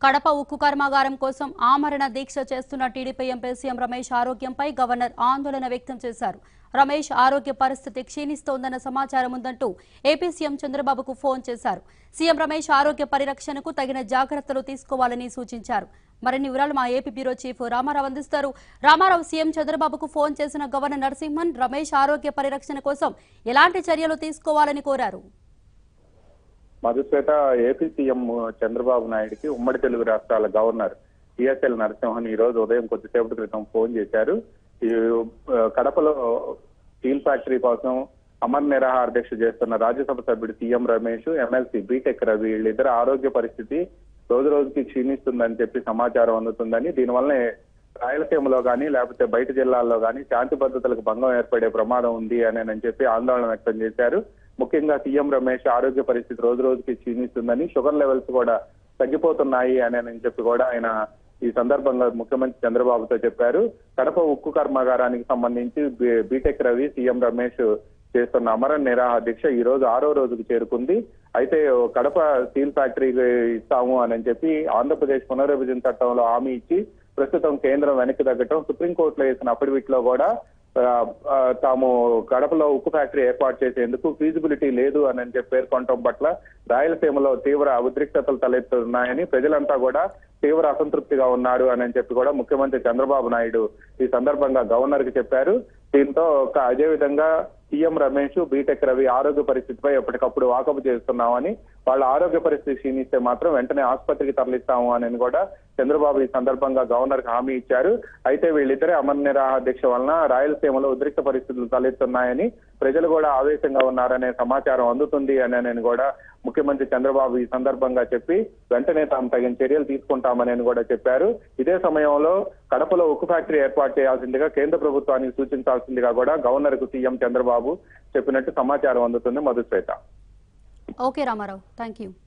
కడప ఉక్కు కర్మాగారం కోసం ఆమరణ దీక్ష చేస్తున్న టీడీపీ ఎంపీ సీఎం రమేష్ ఆరోగ్యంపై గవర్నర్ ఆందోళన వ్యక్తం చేశారు రమేష్ ఆరోగ్య పరిస్థితి క్షీణిస్తోందన్న సమాచారం ఉందంటూ ఏపీ సీఎం చంద్రబాబుకు ఫోన్ చేశారు సీఎం రమేష్ ఆరోగ్య పరిరక్షణకు తగిన జాగ్రత్తలు తీసుకోవాలని సూచించారు మరిన్ని వివరాలు మా ఏపీ బ్యూరో చీఫ్ రామారావు అందిస్తారు రామారావు సీఎం చంద్రబాబుకు ఫోన్ చేసిన గవర్నర్ నరసింహన్ రమేష్ ఆరోగ్య పరిరక్షణ కోసం ఎలాంటి చర్యలు తీసుకోవాలని కోరారు మధుశ్వేత ఏపీ సీఎం చంద్రబాబు నాయుడుకి ఉమ్మడి తెలుగు రాష్ట్రాల గవర్నర్ టిఎస్ఎల్ నరసింహన్ ఈ రోజు ఉదయం కొద్దిసేపటి క్రితం ఫోన్ చేశారు ఈ ఆ, కడపలో స్టీల్ ఫ్యాక్టరీ కోసం అమర్ నిరాహార దీక్ష చేస్తున్న రాజ్యసభ సభ్యుడు CM Ramesh MLC BTech Ravi వీళ్ళిద్దరు ఆరోగ్య పరిస్థితి రోజు రోజుకి క్షీణిస్తుందని చెప్పి సమాచారం అందుతుందని దీనివల్లనే రాయలసీమలో కానీ లేకపోతే బయట జిల్లాల్లో కానీ శాంతి భద్రతలకు భంగం ఏర్పడే ప్రమాదం ఉంది అని అని చెప్పి ఆందోళన వ్యక్తం చేశారు ముఖ్యంగా సీఎం రమేష్ ఆరోగ్య పరిస్థితి రోజు రోజుకి క్షీణిస్తుందని షుగర్ లెవెల్స్ కూడా తగ్గిపోతున్నాయి అని అని చెప్పి కూడా ఆయన ఈ సందర్భంగా ముఖ్యమంత్రి చంద్రబాబుతో చెప్పారు కడప ఉక్కు కర్మాగారానికి సంబంధించి బీ- బీటెక్ రవి సీఎం రమేష్ చేస్తున్న అమర నిరాహార దీక్ష ఈ రోజు ఆరో రోజుకు చేరుకుంది అయితే కడప స్టీల్ ఫ్యాక్టరీకి ఇస్తాము అని చెప్పి ఆంధ్రప్రదేశ్ పునర్విభజన చట్టంలో హామీ ఇచ్చి ప్రస్తుతం కేంద్రం వెనక్కి తగ్గటం సుప్రీంకోర్టులో వేసిన అఫిడవిట్ లో కూడా ఆ, ఆ, తాము కడపలో ఉక్కు ఫ్యాక్టరీ ఏర్పాటు చేసేందుకు ఫీజిబిలిటీ లేదు అని అని చెప్పి పేర్కొనటం పట్ల రాయలసీమలో తీవ్ర ఉద్రిక్తతలు తలెత్తున్నాయని ప్రజలంతా కూడా తీవ్ర అసంతృప్తిగా ఉన్నారు అని అని చెప్పి కూడా ముఖ్యమంత్రి చంద్రబాబు నాయుడు ఈ సందర్భంగా గవర్నర్ కి చెప్పారు దీంతో ఒక అదే విధంగా సీఎం రమేష్ బీటెక్ రవి ఆరోగ్య పరిస్థితిపై ఎప్పటికప్పుడు వాకపు చేస్తున్నామని వాళ్ళ ఆరోగ్య పరిస్థితి క్షీణిస్తే మాత్రం వెంటనే ఆసుపత్రికి తరలిస్తాము అని కూడా చంద్రబాబు ఈ సందర్భంగా గవర్నర్ కి హామీ ఇచ్చారు అయితే వీళ్ళిద్దరే అమర నిరాహార దీక్ష వలన రాయలసీమలో ఉద్రిక్త పరిస్థితులు తలెత్తున్నాయని ప్రజలు కూడా ఆవేశంగా ఉన్నారనే సమాచారం అందుతుంది అని నేను కూడా ముఖ్యమంత్రి చంద్రబాబు ఈ సందర్భంగా చెప్పి వెంటనే తాము తగిన చర్యలు తీసుకుంటామని అని కూడా చెప్పారు ఇదే సమయంలో కడపలో ఉక్కు ఫ్యాక్టరీ ఏర్పాటు చేయాల్సిందిగా కేంద్ర ప్రభుత్వానికి సూచించాల్సిందిగా కూడా గవర్నర్ కు సీఎం చంద్రబాబు చెప్పినట్టు సమాచారం అందుతుంది Madhushweta okay Ramarao thank you